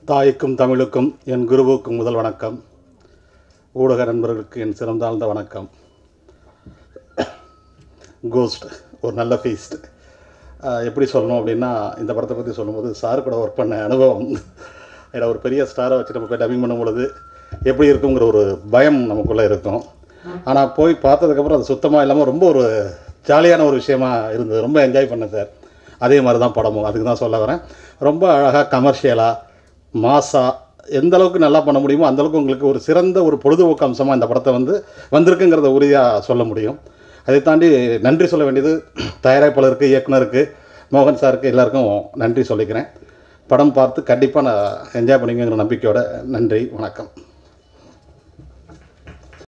தாய்க்கும் தமிழுக்கும் என் குருவுக்கும் முதல் வணக்கம் ஊடக நண்பர்களுக்கு என் சிறந்தாழ்ந்த வணக்கம் கோஸ்ட் ஒரு நல்ல ஃபீஸ்ட் எப்படி சொல்லணும் அப்படின்னா இந்த படத்தை பற்றி சொல்லும்போது சார் கூட ஒர்க் பண்ண அனுபவம் ஏன்னா ஒரு பெரிய ஸ்டாரை வச்சு நம்ம போய் டப்பிங் பண்ணும் பொழுது எப்படி இருக்குங்கிற ஒரு பயம் நமக்குள்ளே இருக்கும் ஆனால் போய் பார்த்ததுக்கப்புறம் அது சுத்தமாக இல்லாமல் ரொம்ப ஒரு ஜாலியான ஒரு விஷயமா இருந்தது ரொம்ப என்ஜாய் பண்ணேன் சார் அதே மாதிரி தான் படமும் அதுக்கு தான் சொல்ல வரேன் ரொம்ப அழகாக கமர்ஷியலாக மாசா எந்த அளவுக்கு நல்லா பண்ண முடியுமோ அந்த அளவுக்கு உங்களுக்கு ஒரு சிறந்த ஒரு பொழுதுபோக்கு அம்சமாக இந்த படத்தை வந்து வந்திருக்குங்கிறத உறுதியாக சொல்ல முடியும் அதை தாண்டி நன்றி சொல்ல வேண்டியது தயாரிப்பாளருக்கு இயக்குனருக்கு மோகன் சாருக்கு எல்லாருக்கும் நன்றி சொல்லிக்கிறேன் படம் பார்த்து கண்டிப்பாக நான் என்ஜாய் பண்ணிக்கங்கிற நம்பிக்கையோட நன்றி வணக்கம்